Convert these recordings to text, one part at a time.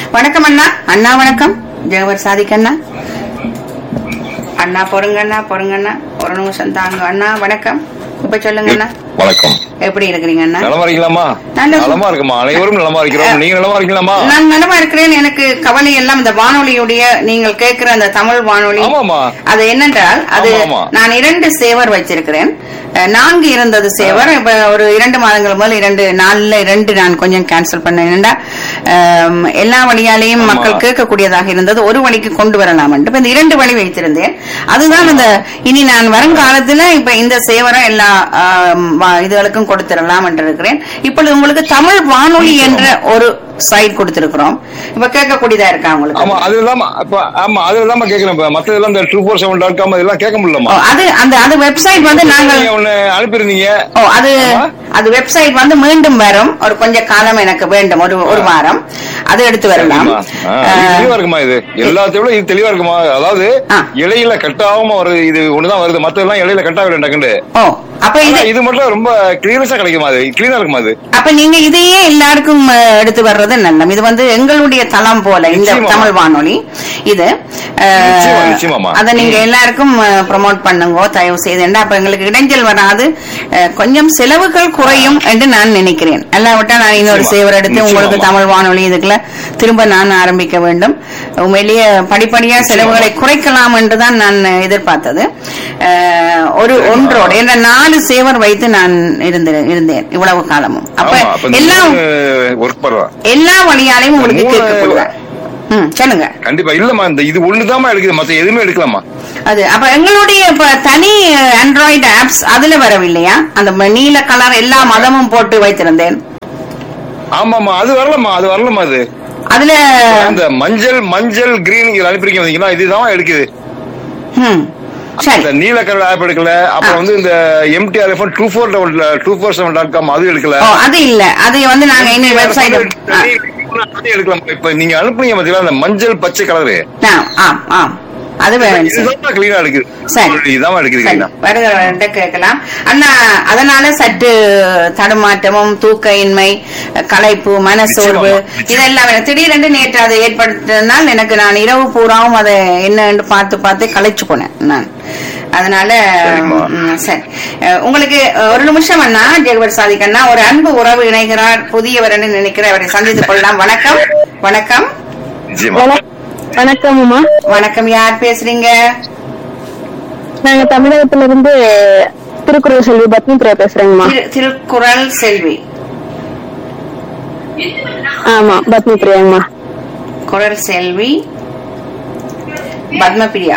வணக்கம் அண்ணா அண்ணா வணக்கம் ஜெகவர் சாதிக் அண்ணா அண்ணா பொறுங்க அண்ணா பொறுங்க அண்ணா ஒரு நிமிஷம் தாங்க அண்ணா வணக்கம் இப்ப சொல்லுங்க அண்ணா வணக்கம் எப்படி இருக்கிறீங்க அண்ணா நலமா இருக்கீங்களாமா நல்ல- நலமா இருக்குமா அனைவரும் நலமா இருக்கிறோம் நீங்க நலமா இருக்கீங்களாமா நான் நலமா இருக்கிறேன் எனக்கு கவலை எல்லாம் இந்த வானொலியுடைய நீங்கள் கேட்கிற அந்த தமிழ் வானொலி ஆமாமா அது என்னென்றால் அது ஆமா, ஆமா. நான் இரண்டு சேவர் வச்சிருக்கிறேன் அஹ், நான்கு இருந்தது சேவர் இப்ப ஒரு இரண்டு மாதங்கள் முதல் இரண்டு நாலுல இரண்டு நான் கொஞ்சம் கேன்சல் பண்ணேன் ஏனென்றா, அஹ், எல்லா வழியாலையும் ஆமா. மக்கள் கேட்கக்கூடியதாக இருந்தது ஒரு வழிக்கு கொண்டு வரலாம் என்று இப்ப இந்த இரண்டு வழி வைத்திருந்தேன் அதுதான் இந்த இனி நான் வருங்காலத்துல இப்ப இந்த சேவரை எல்லா அஹ், வா- இதுகளுக்கும் கொடுத்திடலாம் என்று இருக்கிறேன் இப்பொழுது உங்களுக்கு தமிழ் வானொலி என்ற ஒரு சைட் கொடுத்திருக்கிறோம் இப்ப கேட்கக்கூடியதா இருக்கா ஆமா உங்களுக்கு அது இல்லாம இப்ப ஆமா அது இல்லாம கேக்குறேன் இப்ப மத்த எல்லாம் இந்த true four seven dot com இதெல்லாம் கேட்க ஓ, முடியலமா அது அந்த அது வெப்சைட் வந்து நாங்கள் நீங்க ஒண்ணு அனுப்பியிருந்தீங்க ஓ அது ஆமா. அது வெப்சைட் வந்து மீண்டும் வரும் ஒரு கொஞ்ச காலம் எனக்கு வேண்டும் ஒரு ஒரு வாரம் அது எடுத்து வரலாம் சரிம்மா. ஆ, இது அஹ், தெளிவா இருக்குமா இது எல்லாத்தையும் விட இது தெளிவா இருக்குமா அதாவது ஆ. இலையில கட்டாம வருது இது ஒண்ணுதான் வருது மத்த எல்லாம் இலையில கட்டாக டக்குண்டு ஓ அப்ப இது ஆனா இது மட்டும் ரொம்ப கிளியரஸா கிடைக்குமா அது கிளீனா இருக்குமா அது அப்ப நீங்க இதையே எல்லாருக்கும் அஹ், எடுத்து வர்றது நல்லம் இது வந்து எங்களுடைய தளம் போல இந்த நிச்சயமா. தமிழ் வானொலி இது அஹ், நிச்சயமா, நிச்சயமாம்மா. அதை நீங்க எல்லாருக்கும் ப்ரமோட் பண்ணுங்க தயவு செய்து ஏண்டா அப்ப எங்களுக்கு இடைஞ்சல் வராது அஹ், கொஞ்சம் செலவுகள் குறையும் என்று நான் நினைக்கிறேன் அல்லாவிட்டா நான் இன்னொரு நிச்சயமா. சேவர் எடுத்து உங்களுக்கு நிச்சயமாம்மா. தமிழ் வானொலி இதுக்குள்ள திரும்ப நான் ஆரம்பிக்க வேண்டும் உண்மையிலேயே படிப்படியா செலவுகளை குறைக்கலாம் என்றுதான் நான் எதிர்பார்த்தது அஹ், ஒரு ஒன்றோடு என்ற நாலு சேவர் வைத்து நான் இருந்தேன் இருந்தேன் இவ்வளவு காலமும் அப்ப ஆமா அப்ப எல்லாம் ஒர்க் பண்றோம் எல்லா வழியாலையும் உங்களுக்கு மூணு- கேட்கப்படுதா ம் சொல்லுங்க கண்டிப்பா இல்லம்மா இந்த இது ஒண்ணுதாம்மா எடுக்குது மத்த எதுவுமே எடுக்கலாமா அது அப்ப எங்களுடைய இப்ப தனி ஆண்ட்ராய்டு ஆப்ஸ் அதுல வரவில்லையா அந்த ம- நீல கலர் எல்லா மதமும் போட்டு வைத்திருந்தேன் ஆமாமா அது வரலம்மா அது வரலம்மா அது அதுல அந்த மஞ்சள் மஞ்சள் கிரீன் இது அனுப்பிருக்கீங்க வந்தீங்களா இதுதான் எடுக்குது ம் சரி இந்த நீல கலர் ஆப் எடுக்கல அப்புறம் வந்து இந்த MTR F two four two four seven dot com அது எடுக்கல ஓ அது இல்ல அது வந்து நாங்க இன்னும் வெப்சைட் அது எடுக்கலாம் இப்ப நீங்க அனுப்புனீங்க பாத்தீங்களா அந்த மஞ்சள் பச்சை கலரு ஆம் ஆம் அது வேணும் சார். இதுதான் கிளீனா எடுக்குது சரி. இதுதான் எடுக்குது சரி கிளீனா வருகிறவர்கிட்ட கேட்கலாம் அண்ணா அதனால சற்று தடுமாற்றமும் தூக்க இன்மை களைப்பு மனசோர்வு நிச்சயமா, நிச்சயமா. இதெல்லாம் எனக்கு திடீரென்று நேற்று அதை ஏற்படுத்தினால் எனக்கு நான் இரவு பூராவும் அதை என்னன்னு பார்த்து பார்த்து களைச்சு போனேன் நான் அதனால சரிம்மா. ம், சரி அஹ், உங்களுக்கு அஹ், ஒரு நிமிஷம் அண்ணா ஜெகவர் சாதிக் அண்ணா ஒரு அன்பு உறவு இணைகிறார் புதியவர் என்று நினைக்கிற அவரை சந்தித்துக் கொள்ளலாம் வணக்கம் வணக்கம் நிச்சயமா வணக்கம் அம்மா வணக்கம் யார் பேசுறீங்க நாங்க தமிழகத்துல இருந்து திருக்குறள் செல்வி பத்மி பிரியா பேசுறேங்கம்மா திரு- திருக்குறள் செல்வி ஆமா பத்மி பிரியாங்கம்மா குரல் செல்வி பத்மபிரியா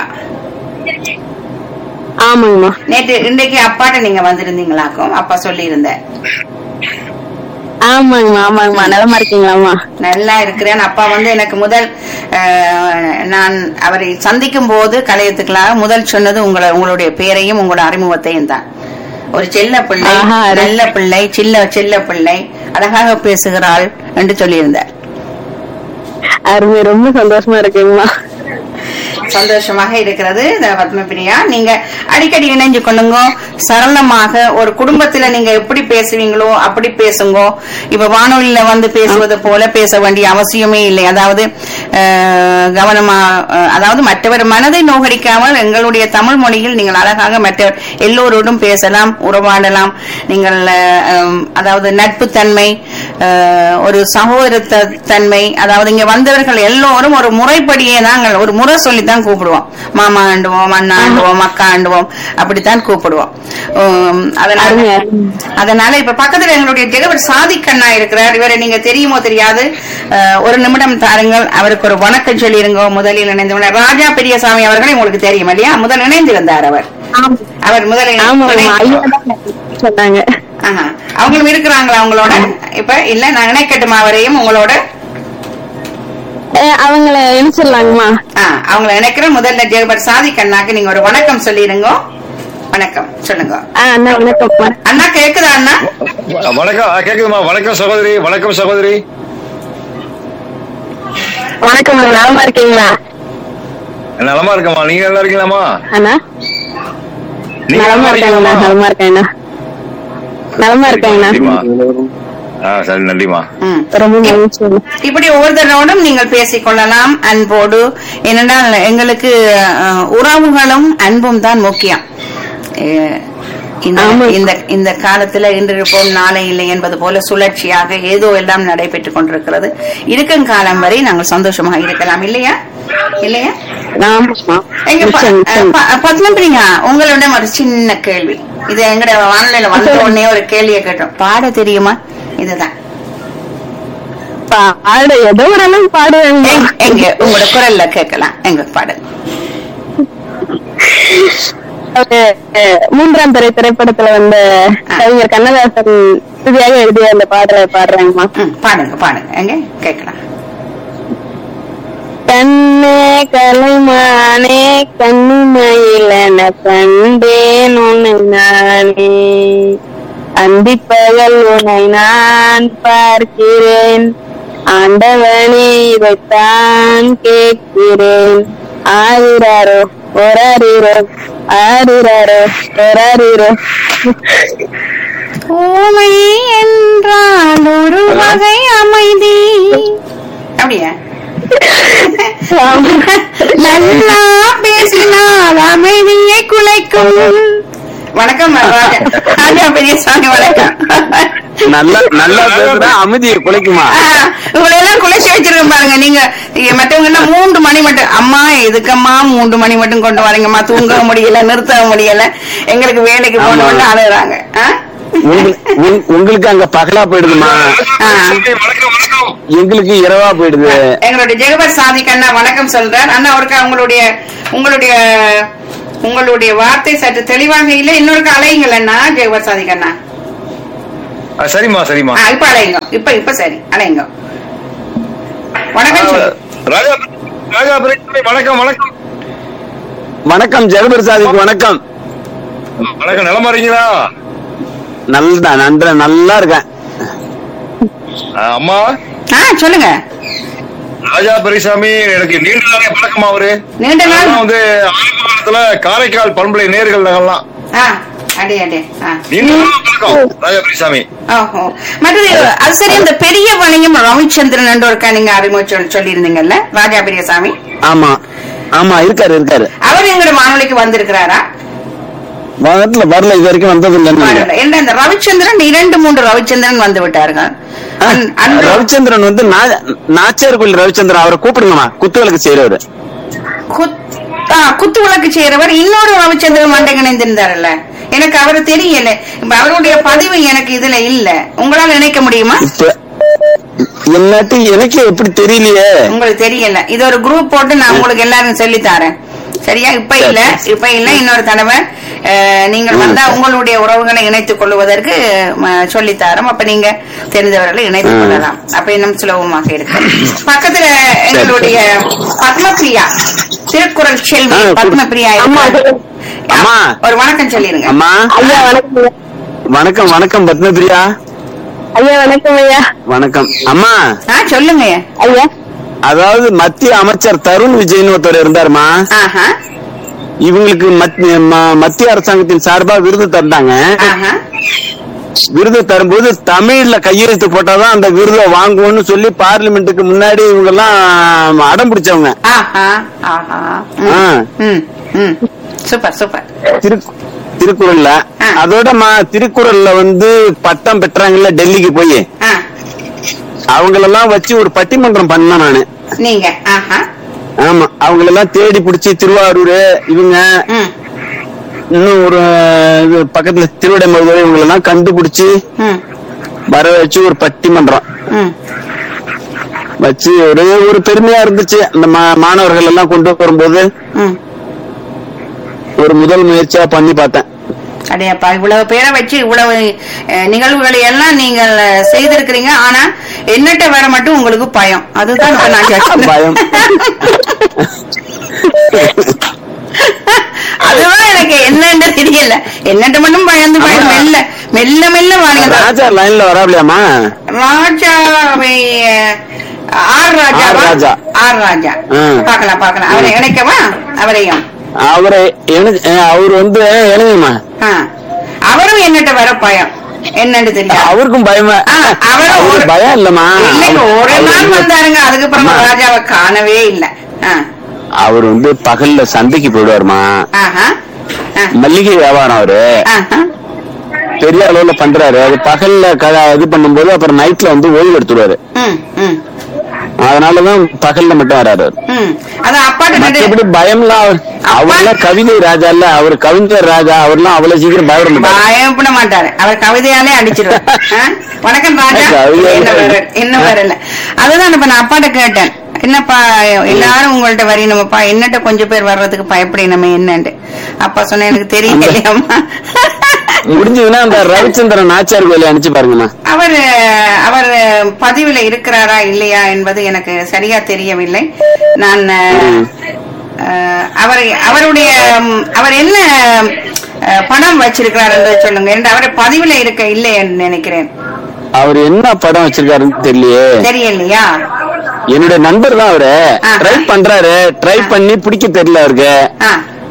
ஆமாங்கம்மா நேற்று இன்றைக்கு அப்பாட்ட நீங்க வந்திருந்தீங்களாக்கும் அப்பா சொல்லியிருந்தேன் ஆமாங்கம்மா ஆமாங்கம்மா நலமா இருக்கீங்களாம்மா நல்லா இருக்கிறேன் அப்பா வந்து எனக்கு முதல் அஹ், நான் அவரை சந்திக்கும் போது கலையத்துக்களாக முதல் சொன்னது உங்களை உங்களுடைய பேரையும் உங்களோட அறிமுகத்தையும் தான் ஒரு செல்ல பிள்ளை ஆஹா, அரு- நல்ல பிள்ளை சில்ல செல்ல பிள்ளை அழகாக பேசுகிறாள் என்று சொல்லியிருந்தார் அருமை ரொம்ப சந்தோஷமா இருக்குங்கம்மா சந்தோஷமாக இருக்கிறது இந்த பத்மபிரியா நீங்க அடிக்கடி இணைஞ்சு கொள்ளுங்க சரளமாக ஒரு குடும்பத்துல நீங்க எப்படி பேசுவீங்களோ அப்படி பேசுங்க இப்ப வானொலியில வந்து பேசுவது போல பேச வேண்டிய அவசியமே இல்லை அதாவது அஹ், கவனமா அஹ், அதாவது மற்றவர் மனதை நோகடிக்காமல் எங்களுடைய தமிழ் மொழியில் நீங்கள் அழகாக மற்றவர் எல்லோரோடும் பேசலாம் உறவாடலாம் நீங்கள் அஹ், அதாவது நட்புத்தன்மை அஹ், ஒரு சகோதர தன்மை அதாவது இங்க வந்தவர்கள் எல்லோரும் ஒரு முறைப்படியே நாங்கள் ஒரு முறை சொல்லித்தான் கூப்பிடுவோம் மாமா ஆண்டுவோம் அண்ணா ஆண்டுவோம் அக்கா ஆண்டுவோம் அப்படித்தான் கூப்பிடுவோம் உம், அதனால அருமை. அதனால இப்ப பக்கத்துல எங்களுடைய ஜெகவர் சாதிக்கண்ணா இருக்கிறார் இவரை நீங்க தெரியுமோ தெரியாது அஹ், ஒரு நிமிடம் தாருங்கள் அவருக்கு ஒரு வணக்கம் சொல்லிருங்க முதலில் இணைந்து ராஜா பெரியசாமி அவர்களை உங்களுக்கு தெரியும் இல்லையா முதல் இணைந்திருந்தார் அவர் அவர் முதலில் ஆமாங்கம்மா இணைந்து- ஐயா தான் சொன்னாங்க ஆஹா. அவங்களும் இருக்கிறாங்களா அவங்களோட இப்ப இல்ல நான் இணைக்கட்டுமா அவரையும் உங்களோட அஹ் அவங்கள இணைச்சிடலாங்கம்மா ஆ, அவங்கள இணைக்கிறேன் முதல்ல ஜெகபர் சாதிக் அண்ணாக்கு நீங்க ஒரு வணக்கம் சொல்லிடுங்க வணக்கம் சொல்லுங்க ஆஹ் அண்ணா வணக்கம் வணக்கம். அண்ணா கேக்குதா அண்ணா வணக்கம் ஆ, கேக்குதுமா வணக்கம் சகோதரி வணக்கம் சகோதரி வணக்கம் அண்ணா. நலமா இருக்கீங்களா நலமா இருக்கமா நீங்க நல்லா இருக்கீங்களாமா அண்ணா நீங்க நலமா இருக்காங்கண்ணா இருக்கீங்களாம்மா? நலமா இருக்கேங்கண்ணா நலமா இருக்காங்கண்ணா சரிம்மா. ஆ சரி நன்றிமா ம். ரொம்ப மகிழ்ச்சி இப்படி ஒவ்வொருத்தரோடும் நீங்கள் பேசிக் கொள்ளலாம் அன்போடு ஏனென்றால் எங்களுக்கு அஹ், உறவுகளும் அன்பும் தான் முக்கியம் அஹ், இந்த ஆமா. இந்த இந்த காலத்துல இன்று இருப்போம் நாளை இல்லை என்பது போல சுழற்சியாக ஏதோ எல்லாம் நடைபெற்றுக் கொண்டிருக்கிறது இருக்கும் காலம் வரை நாங்கள் சந்தோஷமாக இருக்கலாம் இல்லையா இல்லையா ஆமாம்மா எங்க ப- நிச்சயம், அஹ், நிச்சயம். ப- பத்மபிரியா உங்களிடம் ஒரு சின்ன கேள்வி இது எங்கட வானிலையில வந்த உடனே ஒரு கேள்வியை கேட்டோம் பாட தெரியுமா இதுதான் பாட ஏதோ ஒரு அளவு பாடுவேங்க எங்க- எங்க உங்களோட குரல்ல கேட்கலாம் எங்க பாடு ஒரு அஹ், மூன்றாம் துறை திரைப்படத்துல வந்த கவிஞர் கண்ணதாசன் இறுதியாக எழுதிய அந்த பாடலை பாடுறாங்கம்மா ம், பாடுங்க பாடுங்க எங்க கேட்கலாம் கண்ணே கலைமானே கண்ணிமயிலன கண்டேன் உன்னை நானே அந்திப்பகல் உன்னை நான் பார்க்கிறேன் ஆண்டவனே இதைத்தான் கேட்கிறேன் ஆகிறாரோ ஒராரிரோ ஆறுறாரோ ஒராரிரோ ஊமை என்றால் ஒரு வகை அமைதி அப்படியா நல்லா பேசினால் அமைதியை குலைக்கும் வணக்கம் ராஜா ராஜா பெரியசாமி வணக்கம் நல்லா நல்லா பேசுறா அமைதியை குலைக்குமா ஆஹ், இவங்களை எல்லாம் குலைச்சு வச்சிருக்கேன் பாருங்க நீங்க இங்க மற்றவங்க எல்லாம் மூன்று மணி மட்டும் அம்மா எதுக்கம்மா மூன்று மணி மட்டும் கொண்டு வரீங்கம்மா தூங்க முடியல நிறுத்த முடியல எங்களுக்கு வேலைக்கு போனவங்க அழுகுறாங்க ஆ? உங்க- உங்க- உங்களுக்கு அங்க பகலா போயிடுதுமா ஆ. வணக்கம் வணக்கம் எங்களுக்கு இரவா போயிடுது எங்களுடைய ஜெகபர் சாதிக் அண்ணா வணக்கம் சொல்றார் அண்ணா ஒருக்கா உங்களுடைய உங்களுடைய உங்களுடைய வார்த்தை சற்று தெளிவாக இல்ல இன்னொருக்கா அலையுங்கள் அண்ணா ஜெகபர் சாதிக் அண்ணா ஆ, சரிம்மா சரிம்மா ஆ, இப்ப அலையுங்க இப்ப இப்ப சரி அலையுங்க வணக்கம் சொல்லு. ராஜா ராஜா பிரச்சனை வணக்கம் வணக்கம் வணக்கம் ஜெகபிரசாதிக்கு வணக்கம் வணக்கம் நலமா இருக்கீங்களா நல்லா நன்ற நல்லா இருக்கேன் ஆ, அம்மா ஆ சொல்லுங்க ராஜா பெரியசாமி எனக்கு நீண்ட நாளே பழக்கமா அவரு நீண்ட நாள் நான் வந்து ஆரம்ப காலத்துல காரைக்கால் பண்பலை நேர்கள் நகல்லாம் ஆ அடே அடே ஆ நீண்ட நாளா பழக்கம் ராஜா பெரியசாமி ஓஹோ மற்றது அது சரி அந்த பெரிய வணிகம் ரவிச்சந்திரன் என்று ஒருக்கா நீங்க அறிமுகம் சொல்லியிருந்தீங்கல்ல ராஜா பெரியசாமி ஆமா ஆமா இருக்காரு இருக்காரு அவர் எங்களோட வானொலிக்கு வந்திருக்கிறாரா வரல வரல இது வரைக்கும் வந்தது இல்லைன்னு வரல. என்ன இந்த ரவிச்சந்திரன் இரண்டு மூன்று ரவிச்சந்திரன் வந்து விட்டார்கள் அன்- அன்று- ரவிச்சந்திரன் வந்து நா- நாச்சியார் கோயில் ரவிச்சந்திரன் அவரை கூப்பிடுங்கம்மா குத்துவிளக்கு செய்யறவரு குத்- ஆ, குத்து விளக்கு செய்யறவர் இன்னொரு ரவிச்சந்திரன் மண்டை இணைந்திருந்தாருல்ல எனக்கு அவரு தெரியல இப்ப அவருடைய பதிவு எனக்கு இதுல இல்ல உங்களால இணைக்க முடியுமா இப்ப என்னாட்டு எனக்கு எப்படி தெரியலையே உங்களுக்கு தெரியல இது ஒரு குரூப் போட்டு நான் உங்களுக்கு எல்லாரும் சொல்லி தரேன் சரியா இப்ப இல்ல இப்ப இல்ல இன்னொரு தடவை அஹ், நீங்கள் வந்தா உங்களுடைய உறவுகளை இணைத்துக் கொள்வதற்கு ம, சொல்லித் தரோம் அப்ப நீங்க தெரிந்தவர்களை இணைத்துக் ம். கொள்ளலாம் அப்ப இன்னும் சுலபமாக இருக்கு பக்கத்துல எங்களுடைய பத்மபிரியா திருக்குறள் செல்வி ஆ, பத்மபிரியா அம்மா, இருக்காங்க. அம்மா. ஒரு வணக்கம் சொல்லிருங்க அம்மா ஐயா வணக்கம் ஐயா. வணக்கம் வணக்கம் பத்மபிரியா ஐயா வணக்கம் ஐயா வணக்கம் அம்மா ஆ சொல்லுங்க ஐயா அதாவது மத்திய அமைச்சர் தருண் விஜய்னு ஒருத்தர் இருந்தாருமா ஆஹா இவங்களுக்கு மத்திய ம- மத்திய அரசாங்கத்தின் சார்பா விருது தந்தாங்க ஆஹா விருது தரும்போது தமிழ்ல கையெழுத்து போட்டாதான் அந்த விருதை வாங்குவோம்னு சொல்லி பார்லிமெண்ட்டுக்கு முன்னாடி இவங்க எல்லாம் அடம் பிடிச்சவங்க ஆஹா ஆஹா ஆ. ம், ம் ம் சூப்பர் சூப்பர் திரு திருக்குறள்ல ஆ. அதோட மா- திருக்குறள்ல வந்து பட்டம் பெற்றாங்கல்ல டெல்லிக்கு போய் ஆ அவங்களெல்லாம் வச்சு ஒரு பட்டிமன்றம் பண்ணேன் நானு நீங்க ஆஹா ஆமா அவங்களெல்லாம் தேடி பிடிச்சி திருவாரூர் இவங்க ம் இன்னும் ஒரு இது பக்கத்துல திருவிடைமருதூர் இவங்களெல்லாம் கண்டுபிடிச்சு ம் வர வச்சு ஒரு பட்டிமன்றம் ம் வச்சு ஒரே ஒரு பெருமையா இருந்துச்சு அந்த மா- மாணவர்கள் எல்லாம் கொண்டு வரும்போது ம் ஒரு முதல் முயற்சியா பண்ணி பார்த்தேன் அடையப்பா இவ்வளவு பேரை வச்சு இவ்வளவு அஹ், நிகழ்வுகளை எல்லாம் நீங்கள் அஹ், செய்திருக்கிறீங்க ஆனா என்னட்ட வர மட்டும் உங்களுக்கு பயம் அதுதான் இப்ப நான் கேட்கிறேன். பயம். அதுதான் எனக்கு என்னன்னு தெரியல என்னட்ட மட்டும் பயந்து பயம் ஆமா. மெல்ல மெல்ல மெல்ல வாங்க ராஜா லைன்ல வராப்லையாமா ராஜாவை அஹ், R Raja R Raja. R Raja ம். பாக்கலாம் பாக்கலாம் அவரை இணைக்கவா அவரையும் அவரை எனக்கு அவர் வந்து எழுதுமா ஆ. அவரும் என்னட்ட வர பயம் என்னன்னு தெரியாது அவருக்கும் பயமா ஆ, அவரும் அவருக்கு ஒரு- பயம் இல்லம்மா இல்லைங்க ஒரு அவர் நாள் வந்து- வந்தாருங்க அதுக்கப்புறம் அம்மா, ராஜாவை காணவே இல்ல ஆ, அவர் வந்து பகல்ல சந்தைக்கு போயிடுவாருமா ஆஹா, ஆ, மல்லிகை வியாபாரம் அவரு ஆஹா. பெரிய அளவுல பண்றாரு அது பகல்ல க- இது பண்ணும்போது அப்புறம் நைட்ல வந்து ஓய்வு எடுத்துருவாரு ம், ம், அதனாலதான் பகல்ல மட்டும் வராரு அவரு. ம். அதான் அப்பாட்ட நடு- மற்றபடி பயம்லாம் அவர் அவர்லாம் கவிதை ராஜா இல்ல அவர் கவிஞர் ராஜா அவர்லாம் அவ்வளவு சீக்கிரம் பயப்பட மாட்டாரு பயப்பட மாட்டாரு அவர் கவிதையாலே அடிச்சிருவார் ஆ? வணக்கம் ராஜா கவிதையாலே என்ன வரல என்ன வரல அதுதான் இப்ப நான் அப்பாட்ட கேட்டேன் என்னப்பா எல்லாரும் உங்கள்ட்ட வரணுமப்பா என்னட்ட கொஞ்சம் பேர் வர்றதுக்கு பயப்படணுமே என்னன்ட்டு அப்பா சொன்ன எனக்கு தெரியலையாம்மா முடிஞ்சதுன்னா அந்த ரவிச்சந்திரன் நாச்சியார் கோயில அனுப்பிச்சு பாருங்கம்மா அவர் அவர் பதிவுல இருக்கிறாரா இல்லையா என்பது எனக்கு சரியா தெரியவில்லை நான் அஹ், அவரை அவருடைய ம், அவர் என்ன அஹ், பணம் வச்சிருக்கிறார் என்று சொல்லுங்க என்று அவர் பதிவுல இருக்க இல்லை என்று நினைக்கிறேன் அவர் என்ன படம் வச்சிருக்காருன்னு தெரியலையே தெரியலையா என்னுடைய நண்பர் தான் அவரு ஆஹா. ட்ரை பண்றாரு ட்ரை பண்ணி பிடிக்க தெரியல அவருக்கு ஆ.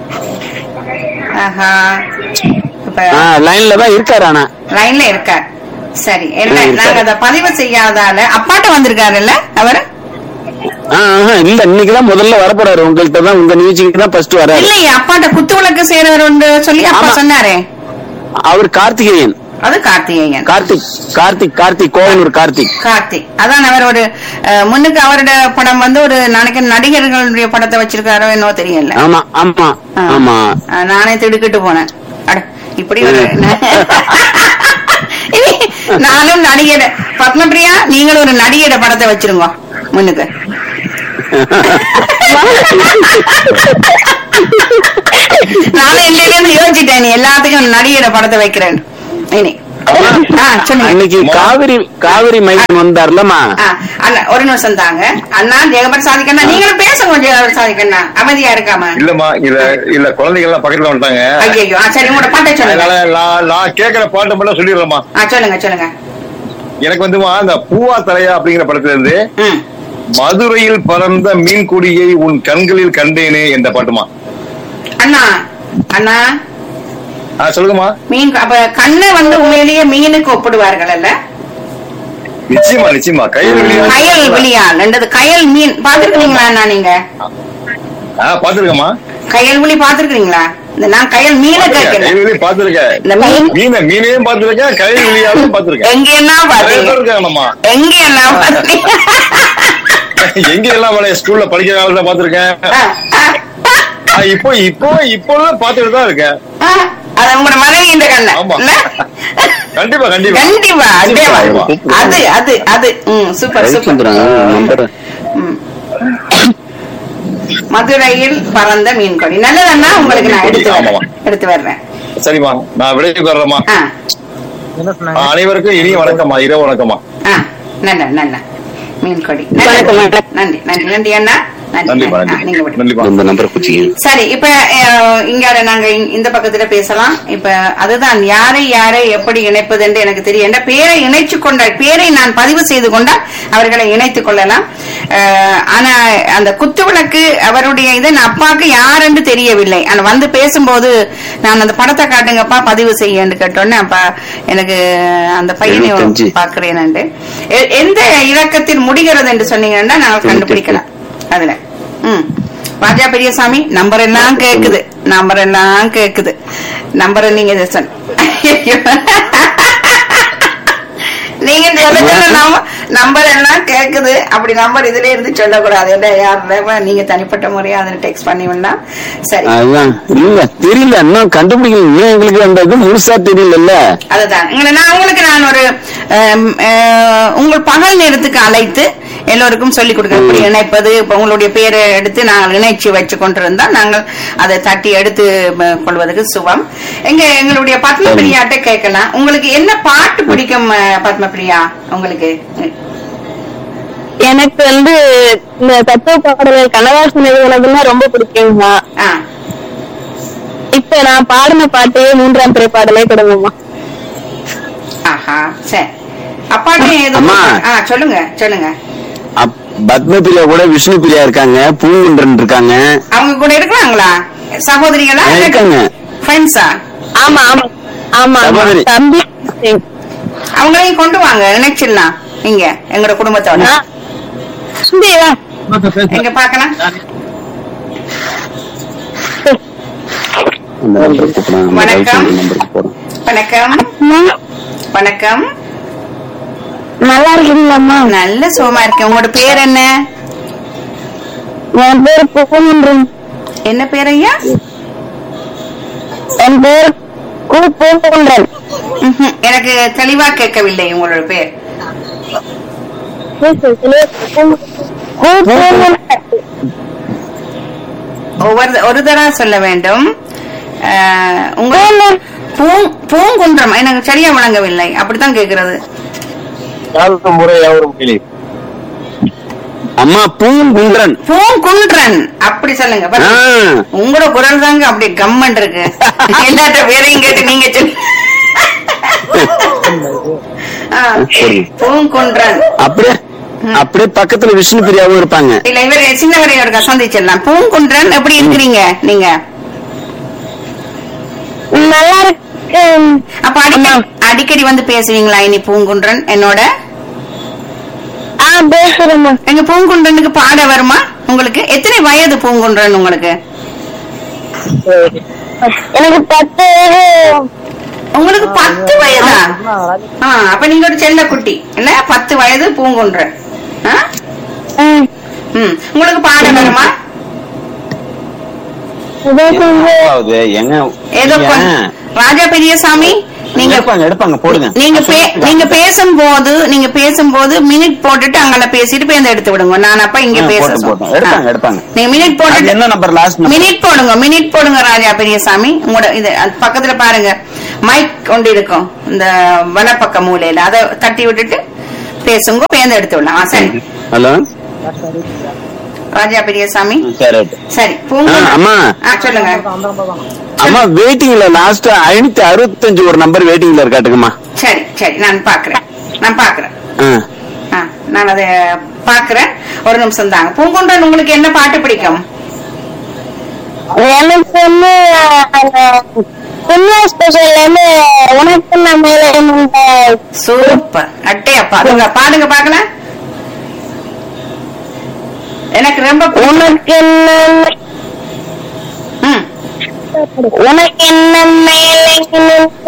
ஆஹா இப்ப லைன்ல தான் இருக்காரு ஆனா லைன்ல இருக்கார் சரி என்ன ம், நாங்க சரி. அதை பதிவு செய்யாதால அப்பாட்ட வந்திருக்காருல்ல அவர் ஆ, ஆஹா, இல்ல இன்னைக்குதான் முதல்ல வரப்போறாரு உங்கள்கிட்ட தான் உங்க நிகழ்ச்சிக்கு தான் ஃபர்ஸ்ட் வராரு இல்லையே அப்பாட்ட குத்து விளக்கு செய்யறவர் உண்டு சொல்லி அப்பா ஆமா. சொன்னாரே அவர் கார்த்திகேயன் அது கார்த்திகேயன் கார்த்திக் கார்த்திக் கார்த்திக் கோவனூர் கார்த்திக் கார்த்திக் அதான் அவர் ஒரு அஹ், முன்னுக்கு அவரோட படம் வந்து ஒரு நாளைக்கு நடிகர்களுடைய படத்தை வச்சிருக்காரோ என்னவோ தெரியல ஆமா ஆமா ஆ. ஆமா அஹ், நானே திடுக்கிட்டு போனேன் அட இப்படி ஒரு இனி நானும் நடிகர் பத்மபிரியா நீங்களும் ஒரு நடிகர படத்தை வச்சிருங்க முன்னுக்கு நானும் இல்லையில இருந்து யோசிச்சிட்டேன் நீ எல்லாத்துக்கும் நடிகர படத்தை வைக்கிறேன் இனி ஆ சொல்லுங்க அன்னைக்கு காவிரி காவிரி மைதன் வந்தார்லமா ஆ, அண்ணா ஒரு நிமிஷம் தாங்க அண்ணா ஜெகபர் சாதிக்கண்ணா நீங்களும் பேசுங்க ஜெகபர் சாதிக்கண்ணா அமைதியா இருக்காம இல்லம்மா இல்ல இல்ல குழந்தைங்க எல்லாம் பக்கத்துல வந்துட்டாங்க ஐயோ ஆ சரி உங்களோட பாட்டை சொல்லுங்க அதனால நான் நான் கேக்குற பாட்டு மட்டும் சொல்லிடுறேம்மா ஆ சொல்லுங்க சொல்லுங்க எனக்கு வந்துமா அந்த பூவா தலையா அப்படிங்கிற படத்துல இருந்து ம் மதுரையில் பறந்த மீன் கொடியை உன் கண்களில் கண்டேனே என்ற பாட்டுமா அண்ணா அண்ணா ஆ சொல்லுங்கம்மா மீன் அப்ப கண்ணை வந்து உண்மையிலேயே மீனுக்கு ஒப்பிடுவார்கள் அல்ல நிச்சயமா நிச்சயமா கைவெளியா கயல் விழியால் என்றது கயல் மீன் பாத்துருக்கீங்களா அண்ணா நீங்க ஆ பாத்துருக்கேம்மா கயல் விழி பாத்துருக்கீங்களா இந்த நான் கயல் மீனை கேட்கல கைவெளி பாத்துருக்கேன் இந்த மீன் மீனை மீனையும் பாத்துருக்கேன் கைவெளியாலும் பாத்துருக்கேன் எங்க என்ன நிறைய பேர் பாத்தீங்க இருக்காங்கம்மா எங்க என்ன பாத்தீங்க எங்க எல்லாம் வேலைய ஸ்கூல்ல படிக்கிற காலத்துல பாத்துருக்கேன் ஆ, ஆ, ஆ, இப்போ இப்போ இப்பொழுது பாத்துட்டு தான் இருக்கேன் ஆ, அது உங்களோட மனைவி இந்த கண்ண ஆமா. இல்ல? கண்டிப்பா கண்டிப்பா கண்டிப்பா அதே நிச்சயமா. அது அது அது ம் சூப்பர் சூப்பர் ரவிச்சந்திரன் நம்பர் ம். மதுரையில் பறந்த மீன் கொடி நல்லதண்ணா உங்களுக்கு நான் எடுத்து ஆமாமா. வர்றேன் எடுத்து வர்றேன் சரிம்மா நான் விடைக்கு வர்றேம்மா ஆ அனைவருக்கும் இனிய வணக்கம்மா இரவு வணக்கம்மா ஆ நல்ல நல்ல மீன் கொடி வணக்கம், நல்லது. வணக்கம். நன்றி நன்றி நன்றி அண்ணா நன்றி நன்றிம்மா நன்றி. ஆ, நீங்க நன்றி விடுங்க. நன்றிம்மா இந்த நம்பர் குச்சிங்க சரி இப்ப அஹ், இங்க நாங்க இ- இந்த பக்கத்துல பேசலாம் இப்ப அதுதான் யாரை யாரை எப்படி இணைப்பது என்று எனக்கு தெரியும் என்ற பேரை இணைச்சு கொண்ட பேரை நான் பதிவு செய்து கொண்டால் அவர்களை இணைத்துக் கொள்ளலாம் அஹ், ஆனா அந்த குத்துவிளக்கு அவருடைய இது நான் அப்பாவுக்கு யார் என்று தெரியவில்லை ஆனா வந்து பேசும்போது நான் அந்த படத்தை காட்டுங்கப்பா பதிவு செய்யன்னு கேட்டோன்னே அப்பா எனக்கு அந்த பையனை எழுபத்தஞ்சு. பாக்குறேன் எந்த இலக்கத்தில் முடிகிறது என்று சொன்னீங்கன்னா நாங்கள் கண்டுபிடிக்கலாம் அதுல ம் ராஜா பெரியசாமி நம்பர் எல்லாம் கேக்குது நம்பர் எல்லாம் கேக்குது நம்பர் நீங்க இதை சொன்ன ஐயோ. நீங்க நம்பர் எல்லாம் கேக்குது அப்படி நம்பர் இதுல இருந்து சொல்லக்கூடாது என்ன யார் நீங்க தனிப்பட்ட முறையா அதை டெக்ஸ்ட் பண்ணி வேணா சரி அதுதான் இல்ல தெரியல இன்னும் கண்டுபிடிக்கல இன்னும் எங்களுக்கு அந்த இது முழுசா தெரியல அதுதான் இங்க நான் உங்களுக்கு நான் ஒரு அம், அஹ், உங்கள் பகல் நேரத்துக்கு அழைத்து எல்லோருக்கும் சொல்லிக் கொடுக்க எப்படி இணைப்பது இப்ப உங்களுடைய பேரை எடுத்து நாங்கள் இணைச்சு வச்சு கொண்டிருந்தா நாங்கள் அதை தட்டி எடுத்து ம, கொள்வதற்கு சுபம் எங்க எங்களுடைய பத்மபிரியாட்ட கேட்கலாம் உங்களுக்கு என்ன பாட்டு பிடிக்கும் அஹ், பத்மபிரியா உங்களுக்கு எனக்கு வந்து இந்த தத்துவ பாடல்கள் கண்ணதாசன் எழுதுனதுன்னா ரொம்ப பிடிக்குங்கம்மா ஆ இப்ப நான் பாடின பாட்டையே மூன்றாம் திரைப்பாடலே கொடுங்கம்மா ஆஹா சரி அப்பாட்டே எதுவும் அம்மா. ஆ சொல்லுங்க சொல்லுங்க அப்- பத்ம பிரியா கூட விஷ்ணு பிரியா இருக்காங்க பூங்குன்றன் இருக்காங்க அவங்க கூட இருக்கிறாங்களா சகோதரிகளா இருக்காங்க ஃப்ரெண்ட்ஸா ஆமா ஆமா ஆமா ஆமா சகோதரி. தம்பி அவங்களையும் கொண்டு வாங்க நினைச்சிடலாம் இங்க எங்களோட குடும்பத்தோட ஆ. தம்பி, வா. எங்க பாக்கலாம் இந்த நம்பருக்கு கூப்பிடுறேன். நம்ம வணக்கம். ரவிச்சந்திரன் நம்பருக்கு போறேன். வணக்கம் அம்மா, வணக்கம் நல்லா இருக்கீங்களாம்மா நல்ல சுகமா இருக்கேன் உங்களோட பேர் என்ன என் பேர் பூங்குன்றன் என்ன பேர் ஐயா என் பேர் கு பூங்குன்றன் ம்ஹும். எனக்கு தெளிவா கேட்கவில்லை உங்களோட பேர் கு பூங்குன்றன் ஒவ்வொரு ஒரு தடவை சொல்ல வேண்டும் அஹ், உங்க பூ பூங்குன்றம் எனக்கு சரியா வழங்கவில்லை அப்படித்தான் கேக்குறது யாரும் முறை யாரும் கிளி அம்மா பூங்குன்றன் பூங்குன்றன் அப்படி சொல்லுங்க ஆ. பாருங்க. உங்களோட குரல் தாங்க அப்படி கம்மன் இருக்கு எல்லாத்த பேரையும் கேட்டு நீங்க சொல்லு ஆ, சரி. பூங்குன்றன் அப்படியே அப்படியே பக்கத்துல விஷ்ணு பிரியாவும் இருப்பாங்க இல்ல இவர் சின்னவரையோட சந்திச்சிடலாம் பூங்குன்றன் எப்படி இருக்கிறீங்க நீங்க நல்லா இருக்கு அப்ப அடிக்கடி அடிக்கடி வந்து பேசுவீங்களா இனி பூங்குன்றன் என்னோட ஆ பேசுறேம்மா எங்க பூங்குன்றனுக்கு பாட வருமா உங்களுக்கு எத்தனை வயது பூங்குன்றன் உங்களுக்கு எனக்கு பத்து உங்களுக்கு பத்து வயதா ஆ, அப்ப நீங்க ஒரு செல்ல குட்டி இல்ல பத்து வயது பூங்குன்றன் ஆ? ம், ம். உங்களுக்கு பாட வருமா இதோ கொஞ்சம் அதாவது, ஏங்க ஏதோ நீங்க- கொஞ்சம் ராஜா பெரியசாமி நீங்க எடுப்பாங்க எடுப்பாங்க போடுங்க நீங்க பே- நீங்க பேசும்போது நீங்க பேசும்போது மினிட் போட்டுட்டு அங்கல பேசிட்டு பேருந்து எடுத்து விடுங்க நான் அப்ப இங்க ஆ, பேச போட்டோம், போட்டோம். எடுப்பாங்க, எடுப்பாங்க. நீங்க மினிட் அது போட்டுட்டு என்ன நம்பர் லாஸ்ட் மினிட் போடுங்க மினிட் போடுங்க ராஜா பெரியசாமி உங்களோட இது அது பக்கத்துல பாருங்க மைக் கொண்டு இருக்கும் இந்த வலப்பக்க மூலையில அதை தட்டி விட்டுட்டு பேசுங்க பேருந்து எடுத்து விடலாம் ஆ, சரி ஹலோ ராஜா பெரியசாமி சரி ரைட். சரி பூங்க ஆ, அம்மா. ஆ, சொல்லுங்க அம்மா வெயிட்டிங்ல லாஸ்ட் ஐநூத்தி அறுபத்தஞ்சு ஒரு நம்பர் வெயிட்டிங்ல இருக்காட்டுங்கம்மா சரி சரி நான் பாக்குறேன் நான் பாக்குறேன் ஆ. ஆ, நான் அதை பாக்குறேன் ஒரு நிமிஷம் தாங்க பூங்குன்றன் உங்களுக்கு என்ன பாட்டு பிடிக்கும் எனக்கு வந்து அந்த சின்ன ஸ்பெஷல் வந்து உனக்கு நான் மேலே இந்த சூப்பர் அட்டையா பாருங்க பாடுங்க பாக்கலாம் எனக்கு ரொம்ப பிடிக்கும். உனக்கு என்ன ம், உனக்கு என்ன மேலே நின்ற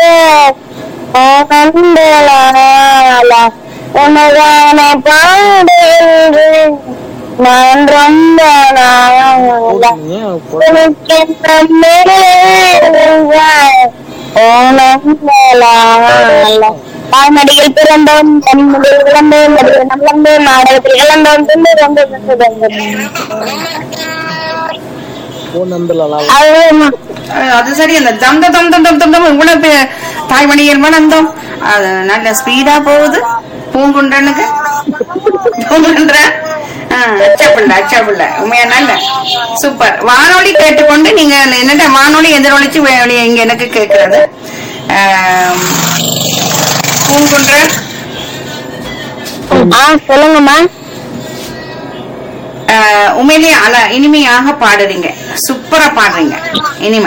ஆனந்தலாலா உனதான பாடுகின்றேன் நான் ரொம்ப நாளா உனக்கு என்ன மேலே நின்றாய் ஆனந்தலாலா தாய்மடியில் பிறந்தோம் தன்முடியில் விளந்தோம் நடுவில் நம்பந்தோம் நாடகத்தில் இழந்தோம் திண்டு கொண்டு அதுதான் அஹ், அது சரி அந்த தம் தம் தம் தம் தம் தம் தம் இவ்வளவு பே- தாய்மணியில் மணந்தோம் அது நல்ல ஸ்பீடா போகுது பூங்குன்றனுக்கு பூங்குன்ற அச்சப்புள்ள அச்சப்புள்ள உண்மையா நல்ல சூப்பர் வானொலி கேட்டுக்கொண்டு நீங்க என்னட்ட வானொலி எதிரொலிச்சு வெளியே இங்க எனக்கு கேட்கிறது அஹ், பூங்குன்றன் ஆ சொல்லுங்கம்மா ஆஹ் உண்மையிலேயே அல இனிமையாக பாடுறீங்க சூப்பரா பாடுறீங்க இனிமை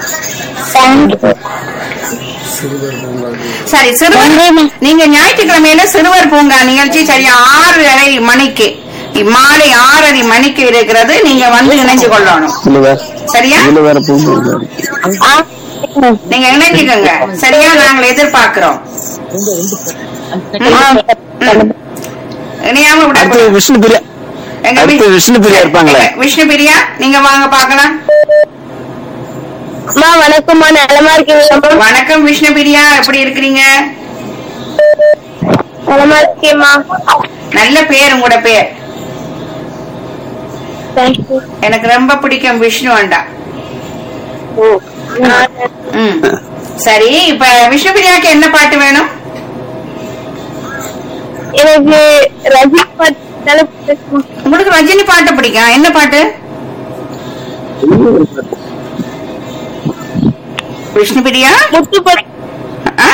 சரி சிறுவர் நன்றிம்மா. நீங்க ஞாயிற்றுக்கிழமையில சிறுவர் பூங்கா நிகழ்ச்சி சரியா ஆறு அரை மணிக்கு மாலை ஆறரை மணிக்கு இருக்கிறது நீங்க வந்து இணைஞ்சு கொள்ளணும் இதுல வேற சரியா இதுல வேற பூ ஆ நீங்க இணைஞ்சுக்கோங்க சரியா நாங்கள் எதிர்பார்க்கிறோம் இணையாம அடுத்து விட விஷ்ணு பிரியா எங்க அடுத்து வி- விஷ்ணு பிரியா இருப்பாங்களே எங்க விஷ்ணு பிரியா நீங்க வாங்க பாக்கலாம் அம்மா வணக்கம்மா நலமா இருக்கீங்களாம்மா வணக்கம் விஷ்ணு பிரியா எப்படி இருக்கிறீங்க நலமா இருக்கேம்மா நல்ல பேர் உங்களோட பேர் தேங்க்யூ எனக்கு ரொம்ப பிடிக்கும் விஷ்ணு அண்டா ம் சரி இப்ப விஷ்ணு பிரியாக்கு என்ன பாட்டு வேணும் எனக்கு ரஜினி பாட்டு தலைப்பு பிடிக்குமா? உங்களுக்கு ரஜினி பாட்டு பிடிக்கும் என்ன பாட்டு விஷ்ணு பிரியா முத்து படம் ஆ?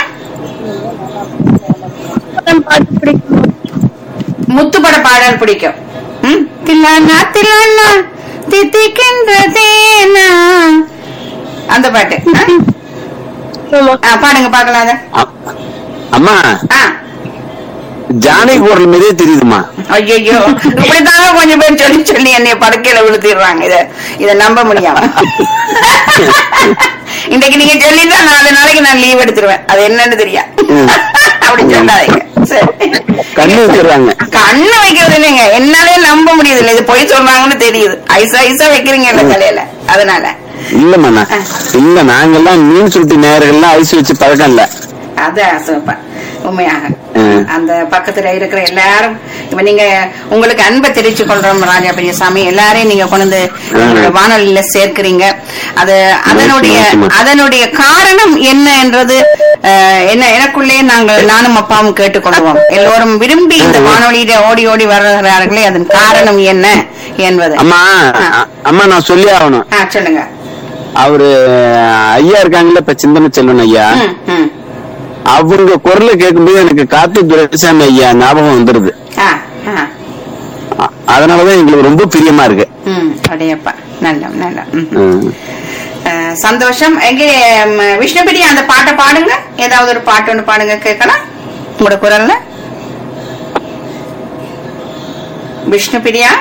பாட்டு பிடிக்குமா முத்துப்பட பாடல் பிடிக்கும் ம்? தில்லானா தில்லானா தித்திக்கின்றதேனா அந்த பாட்டு ஆ? ஆமா ஆ, பாடுங்க பாக்கலாம் அத அம்மா ஆ ஜானகி குரல் மாதிரியே தெரியுதுமா ஐயோ இப்படித்தாங்க கொஞ்சம் பேர் சொல்லி சொல்லி என்னைய படுக்கையில விழுத்திடுறாங்க இத இத நம்ப முடியாம இன்னைக்கு நீங்க சொல்லிட்டா நாலு நாளைக்கு நான் லீவ் எடுத்துருவேன் அது என்னன்னு தெரியா ம். அப்படி சொல்லாதீங்க சரி கண்ணு வச்சிடுறாங்க கண்ணு வைக்கிறது இல்லைங்க என்னாலே நம்ப முடியுது இல்ல இது பொய் சொல்றாங்கன்னு தெரியுது ஐசா ஐசா வைக்கிறீங்க இல்ல தலையில அதனால இல்லம்மா நான் இல்ல நாங்கெல்லாம் மீன் சுருட்டி நேயர்கள்லாம் ஐஸ் வச்சு பழக்கம் இல்ல அதான் சூப்பர் உண்மையாக ம். அந்த பக்கத்துல இருக்கிற எல்லாரும் இப்ப நீங்க உங்களுக்கு அன்பை தெரிவிச்சு கொள்றோம் ராஜா பெரியசாமி எல்லாரையும் நீங்க கொண்டு வந்து உங்களோட வானொலியில சேர்க்கிறீங்க அது அதனுடைய நிச்சயமா. அதனுடைய காரணம் என்ன என்றது அஹ், என்ன எனக்குள்ளே நாங்கள் நானும் அப்பாவும் கேட்டுக்கொள்வோம் எல்லோரும் விரும்பி இந்த வானொலியில ஓடி ஓடி வருகிறார்களே அதன் காரணம் என்ன என்பது அம்மா ஆ. அ- அம்மா நான் சொல்லி ஆகணும் ஆ, சொல்லுங்க அவரு ஐயா இருக்காங்கல்ல இப்ப சிந்தனை செல்வன் ஐயா ம், ம். அவங்க குரலை கேட்கும்போது எனக்கு காத்து துரைசாமி ஐயா ஞாபகம் வந்துருது ஆ, ஆ. அ- அதனாலதான் எங்களுக்கு ரொம்ப பிரியமா இருக்கு ம் அடையப்பா நல்ல நல்ல ம் ம். அஹ் சந்தோஷம் எங்கே ம், விஷ்ணுபிரியா அந்த பாட்டை பாடுங்க ஏதாவது ஒரு பாட்டு ஒன்று பாடுங்க கேட்கலாம் உங்களோட குரல்ல விஷ்ணுபிரியா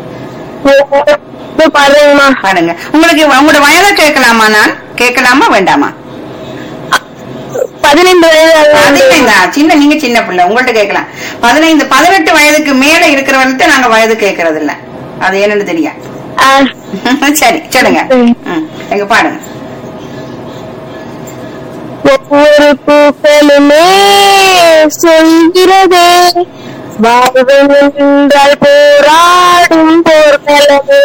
இது பாடுறேங்கம்மா பாடுங்க உங்களுக்கு உங்களோட வயதை கேட்கலாமா நான் கேட்கலாமா வேண்டாமா பதினைந்து வயது பதினைந்தா சின்ன நீங்க சின்ன பிள்ளை உங்கள்ட்ட கேட்கலாம் பதினைந்து பதினெட்டு வயதுக்கு மேல இருக்கிறவன்ட்டு நாங்க வயது கேட்கறது இல்ல அது என்னன்னு தெரியா ஆ, சரி சொல்லுங்க ம், எங்க பாடுங்க ஒவ்வொரு பூக்களுமே சொல்கிறதே வாழ்வு என்றால் போராடும் போர்களமே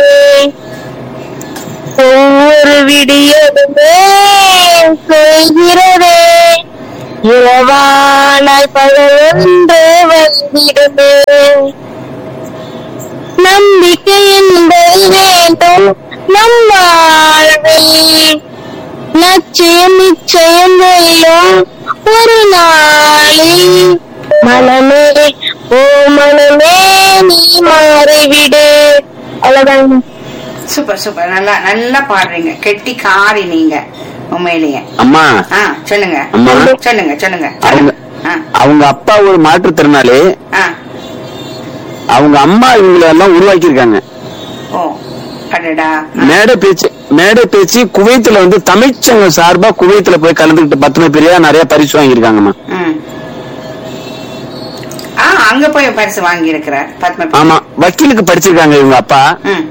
ஒவ்வொரு விடியலுமே சொல்கிறதே இரவானாய் பகவென்று வந்திடுமே நம்பிக்கை என்பது வேண்டும் நம் வாழ்வில் லட்சியம் நிச்சயம் வெல்லும் ஒரு நாளில் மனமே ஓ மனமே நீ மாறிவிடு அவ்வளவுதான் சூப்பர் சூப்பர் நல்லா நல்லா பாடுறீங்க கெட்டி காரி நீங்க உண்மையிலேயே அம்மா ஆ சொல்லுங்க அம்மா. சொல்லுங்க சொல்லுங்க அவங்க ஆ, அவங்க அப்பா ஒரு மாற்றுத்திறனாளி ஆ. அவங்க அம்மா இவங்களை எல்லாம் உருவாக்கி இருக்காங்க ஓ அடடா மேடை பேச்சு மேடை பேச்சு குவைத்துல வந்து தமிழ்ச்சங்கம் சார்பா குவைத்துல போய் கலந்துக்கிட்டு பத்துமை பிரியா நிறைய பரிசு வாங்கியிருக்காங்கம்மா ம் ஆ அங்க போய் பரிசு வாங்கி இருக்கிறார் பத்ம ஆமா வக்கீலுக்கு படிச்சிருக்காங்க இவங்க அப்பா ம்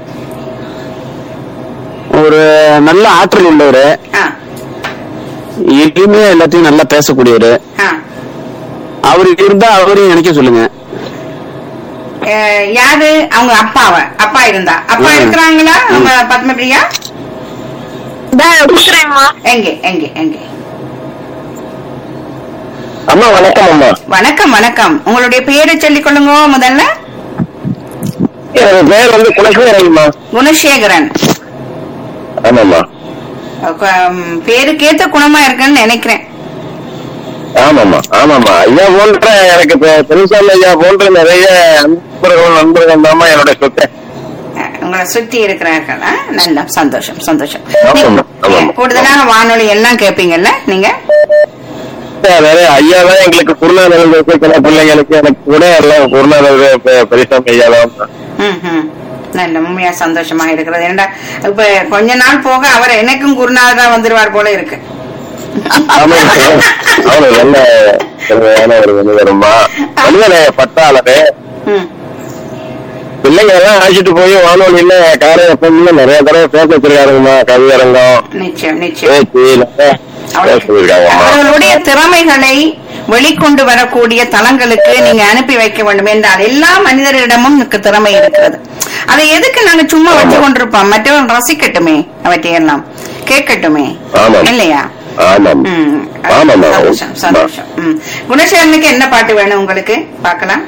ஒரு நல்ல ஆற்றல் உள்ளவரு ஆ எதுவுமே எல்லாத்தையும் நல்லா பேசக்கூடியவரு ஆ அவருக்கு இருந்தா அவரையும் நினைக்க சொல்லுங்க அஹ், யாரு அவங்க அப்பாவ அப்பா இருந்தா அப்பா ம். இருக்கிறாங்களா அவங்க பத்மபிரியா கொடுக்குறேம்மா எங்கே எங்கே எங்கே அம்மா வணக்கம் அம்மா வணக்கம் வணக்கம் உங்களுடைய பேரை சொல்லிக் கொள்ளுங்க முதல்ல என் பேர் வந்து குலசேகரம்மா குணசேகரன் ஆமாம்மா அஹ், பேருக்கேத்த குணமா இருக்குன்னு நினைக்கிறேன் ஆமாம்மா ஆமாம்மா ஐயா போன்ற எனக்கு பெ- பெருசாமி ஐயா போன்ற நிறைய நண்பர்கள் நண்பர்கள் தாம்மா என்னோட சொத்து அஹ், உங்களை சுத்தி இருக்கிறார்கள் ஆ? நல்ல சந்தோஷம் சந்தோஷம் ஆமாம்மா, நீங்க ஆமாம்மா. கூடுதலாக வானொலி எல்லாம் கேட்பீங்கல்ல நீங்க வேற ஐயா தான் எங்களுக்கு குருநாதர் வைக்கிற பிள்ளைங்களுக்கு எனக்கு கூட எல்லாம் குருநாதர் பெ- பெரியசாமி ஐயா தான் ம், ம். நல்ல உண்மையா சந்தோஷமா இருக்கிறது ஏன்டா இப்ப கொஞ்ச நாள் போக அவர் எனக்கும் குருநாதரா வந்துருவார் போல இருக்கு ஆமாங்க அவரு நல்ல திறமையான ஒரு மனிதருமா மனிதனை பட்டாளரு ம். பிள்ளைங்க எல்லாம் அழைச்சிட்டு போய் வானொலியில காரை எப்பவுமே நிறைய தடவை பேச வச்சிருக்காருங்கம்மா கவியரங்கம் நிச்சயம் நிச்சயம் பேச்சு நிறைய பேச சொல்லிருக்காங்கம்மா அவர்களுடைய திறமைகளை வெளிக்கொண்டு வரக்கூடிய தளங்களுக்கு நீங்க அனுப்பி வைக்க வேண்டும் என்றால் எல்லா மனிதரிடமும் எனக்கு திறமை இருக்கிறது அதை எதுக்கு நாங்க சும்மா வச்சு கொண்டிருப்போம் மற்றவர்கள் ரசிக்கட்டுமே அவற்றையெல்லாம் கேட்கட்டுமே ஆமாம். இல்லையா ஆமாம் ம். ஆமாம்மா சந்தோஷம் சந்தோஷம் ம். குணசேகரனுக்கு என்ன பாட்டு வேணும் உங்களுக்கு பார்க்கலாம்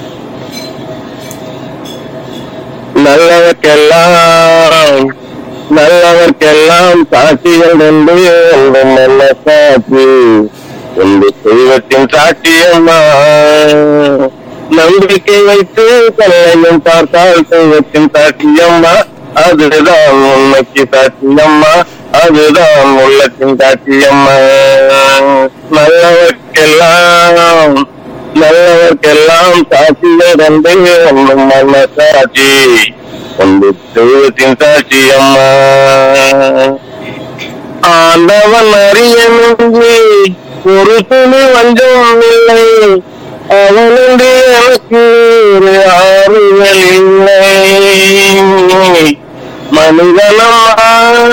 நல்லவர்க்கெல்லாம் நல்லவர்க்கெல்லாம் சாட்சிகள் உண்டு என்றும் நல்ல சாட்சி உண்டு தெய்வத்தின் சாட்சியம்மா நம்பிக்கை வைத்து கல்லையும் பார்த்தால் தெய்வத்தின் சாட்சியம்மா அதுதான் உண்மைக்கு சாட்சியம்மா அதுதான் உள்ளத்தின் சாட்சியம்மா நல்லவர்க்கெல்லாம் நல்லவர்க்கெல்லாம் சாட்சிகள் தந்து ஒன்றும் நல்ல சாட்சி ஒன்று தெய்வத்தின் சாட்சி அம்மா ஆண்டவன் அறிய நன்றி ஒரு துணி வஞ்சம் இல்லை அவனுடைய எனக்கு ஒரு ஆறுதல் இல்லை மனிதனம்மா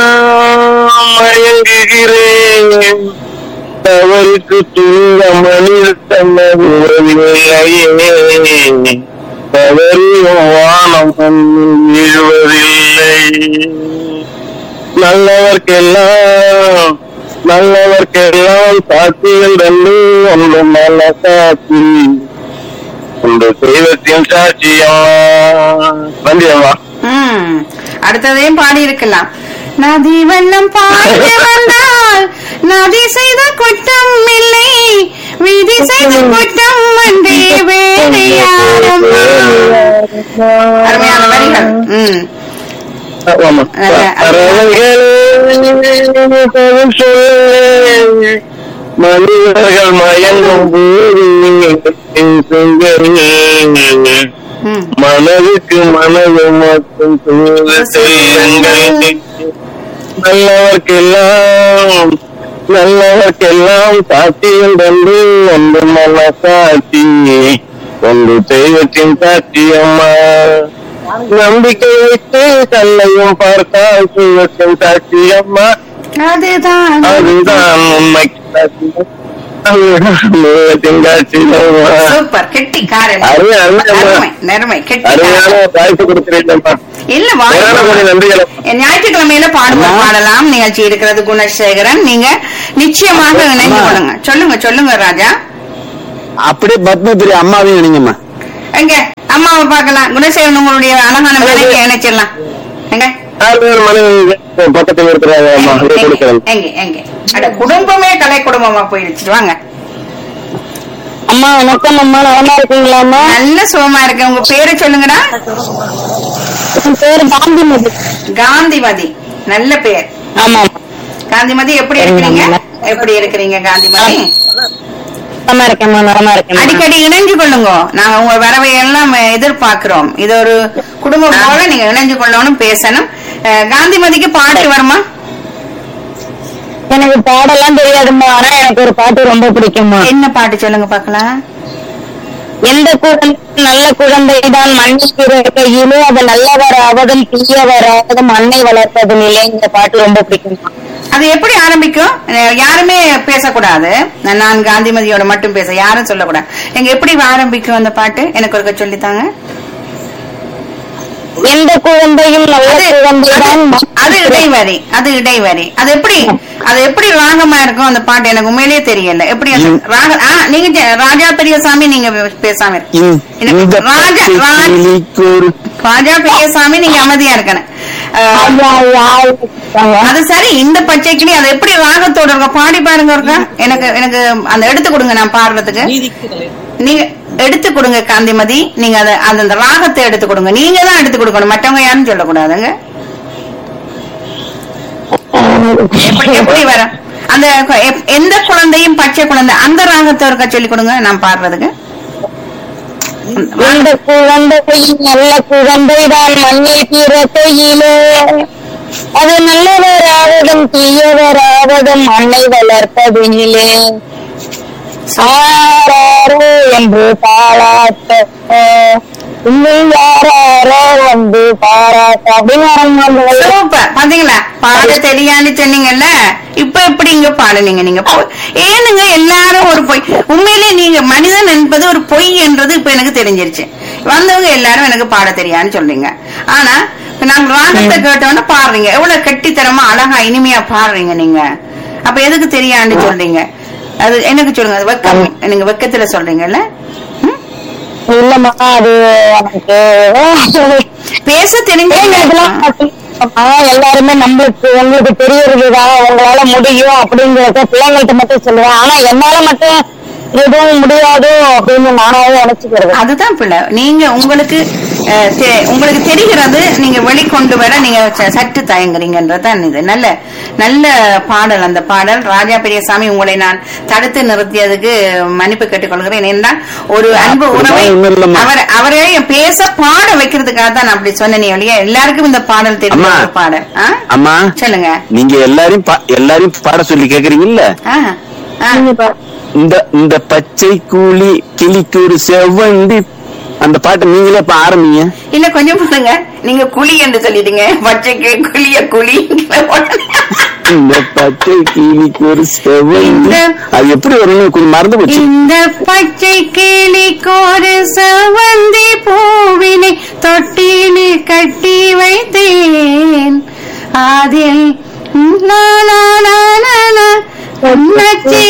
மயங்குகிறேன் தவறுக்கு துணிந்த மனித தன்னது உறவில்லையே தவறியும் வானம் மண்ணில் வீழ்வதில்லை நல்லவர்க்கெல்லாம் நல்லவர்க்கெல்லாம் சாட்சிகள் ரெண்டு ஒன்று நல்ல சாட்சி ஒன்று தெய்வத்தின் சாட்சியம்மா நன்றி அம்மா ம் அடுத்ததையும் பாடி இருக்கலாம் நதி வெள்ளம் பாய்ந்து வந்தால் நதி செய்த குற்றம் இல்லை விதி செய்த குற்றம் அன்றே வேறு யாரம்மா அருமையான வரிகள் ம் ஆமா பறவைகள் சொல்ல மனிதர்கள் மயங்கும் போது ம் மனதுக்கு மனது மட்டும் தூது செல்லுங்கள் நல்லவர்க்கெல்லாம் நல்லவர்க்கெல்லாம் சாட்சியம் தந்து ஒன்று நல்ல சாட்சி ஒன்று தெய்வத்தின் சாட்சி அம்மா நம்பிக்கை வைத்து கல்லையும் பார்த்தால் தெய்வத்தின் சாட்சி அம்மா அதுதான் அதுதான் உண்மைக்கு சாட்சி அதுதான் தெய்வத்தின் சாட்சி அம்மா சூப்பர் கெட்டி காரல் அருமை, அருமை, அம்மா. அருமை நெருமை கெட்டி அருமையான வாய்ப்பு கொடுக்கிறீங்கப்பா இல்ல வேற மொழி வாழ்க்கை நன்றிகள் ஞாயிற்றுக்கிழமையில பாடுவோம் பாடலாம் நிகழ்ச்சி இருக்கிறது குணசேகரன் நீங்க நிச்சயமாக இணைந்து அம்மா. கொள்ளுங்க சொல்லுங்க சொல்லுங்க ராஜா அப்படியே பத்மபிரி அம்மாவையும் நினைங்கம்மா எங்க அம்மாவை பார்க்கலாம் குணசேகரன் உங்களுடைய அழகான மனைவி இணைச்சிடலாம் எங்க ஆறுதல் மனைவி பக்கத்தில் இருக்கிறாங்க அம்மா இதை எங்க கொடுக்கிறேன் எங்க எங்க அட குடும்பமே கலை குடும்பமா போயிடுச்சு வாங்க அம்மா வணக்கம் அம்மா நலமா இருக்கீங்களாம்மா நல்ல சுகமா இருக்கு உங்க பேரை சொல்லுங்கடா என் பேரு காந்திமதி காந்திமதி நல்ல பேர் ஆமா காந்திமதி எப்படி இருக்கிறீங்க எப்படி இருக்கிறீங்க காந்திமதி நலமா இருக்கேம்மா நலமா இருக்கேன் அடிக்கடி இணைஞ்சு கொள்ளுங்க நாங்க உங்க வரவை எல்லாம் எதிர்பார்க்கிறோம் இது ஒரு குடும்பம் போல நீங்க இணைஞ்சு கொள்ளணும் பேசணும் அஹ், காந்திமதிக்கு பாட்டு வருமா எனக்கு பாடலாம் தெரியாதும்மா ஆனா எனக்கு ஒரு பாட்டு ரொம்ப பிடிக்கும்மா என்ன பாட்டு சொல்லுங்க பாக்கலாம் எந்த குழந்தை நல்ல குழந்தைதான் மண்ணில் பிறக்கையிலே அது நல்லவர் ஆவதும் தீயவர் ஆவதும் மண்ணை வளர்ப்பதும் இந்த பாட்டு ரொம்ப பிடிக்கும்மா அது எப்படி ஆரம்பிக்கும் அஹ், யாருமே பேசக்கூடாது நான் காந்திமதியோட மட்டும் பேச யாரும் சொல்லக்கூடாது எங்க எப்படி ஆரம்பிக்கும் அந்த பாட்டு எனக்கு ஒருக்க சொல்லித்தாங்க எந்த குழந்தையும் நல்ல அது குழந்தைதான் அது- அது இடைவரி அது இடைவரி அது எப்படி அது எப்படி ராகமா இருக்கும் அந்த பாட்டு எனக்கு உண்மையிலேயே தெரியல எப்படி அது ராக ஆ, நீங்க ஜெ- ராஜா பெரியசாமி நீங்க பேசாம இருக்கு இந்த எனக்கு ராஜா ராஜா கிளிக்கு ஒரு ராஜா பெரியசாமி நீங்க அமைதியா இருக்கணும் அஹ், அது சரி இந்த பச்சைக்கிளி அது எப்படி ராகத்தோட இருக்கும் பாடி பாருங்க இருக்கா எனக்கு எனக்கு அந்த எடுத்து கொடுங்க நான் பாடுறதுக்கு நீங்க எடுத்து கொடுங்க காந்திமதி நீங்க அத அந்த அந்த ராகத்தை எடுத்து கொடுங்க நீங்க தான் எடுத்து கொடுக்கணும் மற்றவங்க யாரும் சொல்லக்கூடாதுங்க எப்படி எப்படி வரும் அந்த கொ- எப்- எந்த குழந்தையும் பச்சை குழந்தை அந்த ராகத்தை இருக்க சொல்லி கொடுங்க நான் பாடுறதுக்கு இந்த குழந்தையும் நல்ல குழந்தைதான் மண்ணில் பிறக்கையிலே அது நல்லவராவதும் தீயவராவதும் மண்ணை வளர்ப்பதினிலே ஆராரோ என்று பாராட்ட இன்னும் யாராரோ வந்து பாராட்ட அப்படின்னு ஆரம்பிப்பாங்க. சூப்பர் பாத்தீங்களா பாட தெரியான்னு சொன்னீங்கல்ல இப்ப எப்படி இங்க பாடுனீங்க நீங்க பொய். ஏனுங்க எல்லாரும் ஒரு பொய் உண்மையிலேயே நீங்க மனிதன் என்பது ஒரு பொய் என்றது இப்ப எனக்கு தெரிஞ்சிருச்சு வந்தவங்க எல்லாரும் எனக்கு பாட தெரியான்னு சொல்றீங்க ஆனா இப்ப நாங்க ராகத்தை கேட்டோன்னு பாடுறீங்க எவ்வளவு கெட்டித்தனமா அழகா இனிமையா பாடுறீங்க நீங்க அப்ப எதுக்கு தெரியான்னு சொல்றீங்க அது எனக்கு சொல்லுங்க அது வெக்கம் நீங்க வெக்கத்துல சொல்றீங்கல்ல ம்? இல்லம்மா அது எனக்கு பேச ஏங்க தெரிஞ்ச இதெல்லாம் ஆ, எல்லாருமே நம்மளுக்கு உங்களுக்கு தெரியறதுதான் உங்களால முடியும் அப்படிங்கறத பிள்ளைங்கள்ட்ட மட்டும் சொல்லுவேன் ஆனா என்னால மட்டும் எதுவும் முடியாதோ அப்படின்னு நானாவே நினைச்சுக்கிறது அதுதான் பிள்ளை நீங்க உங்களுக்கு அஹ், தெ- உங்களுக்கு தெரிகிறது நீங்க வெளிக்கொண்டு வர நீங்க ச- சற்று தயங்குறீங்கன்றதுதான் இது நல்ல நல்ல பாடல் அந்த பாடல் ராஜா பெரியசாமி உங்களை நான் தடுத்து நிறுத்தியதுக்கு மன்னிப்பு கேட்டுக்கொள்கிறேன் ஏன்னா ஒரு அன்பு உறவை ஒண்ணும் இல்லம்மா. அவர் அவரே பேச பாட வைக்கிறதுக்காக தான் நான் அப்படி சொன்னேனே ஒழிய எல்லாருக்கும் இந்த பாடல் தெரியும் அம்மா. ஒரு பாடல் ஆ? அம்மா சொல்லுங்க நீங்க எல்லாரையும் பா- எல்லாரையும் பாட சொல்லி கேக்குறீங்கல்ல ஆ, ஆ. இந்த இந்த பச்சை கூலி கிளிக்கு ஒரு செவ்வண்டி அந்த பாட்டை நீங்களே இப்ப ஆரம்பிங்க இல்ல கொஞ்சம் பாருங்க நீங்க குழி என்று சொல்லிட்டீங்க பச்சைக்கு குழிய குழி இந்த பச்சை கிளிக்கு ஒரு செவ்வண்டி இந்த- அது எப்படி வரும்னு கொஞ்சம் மறந்து போச்சு இந்த பச்சை கிளிக்கோரு செவந்தி பூவினை தொட்டிலில் கட்டி வைத்தேன் அதில் லா, லா, லா, லா, லா, உன்னச்சி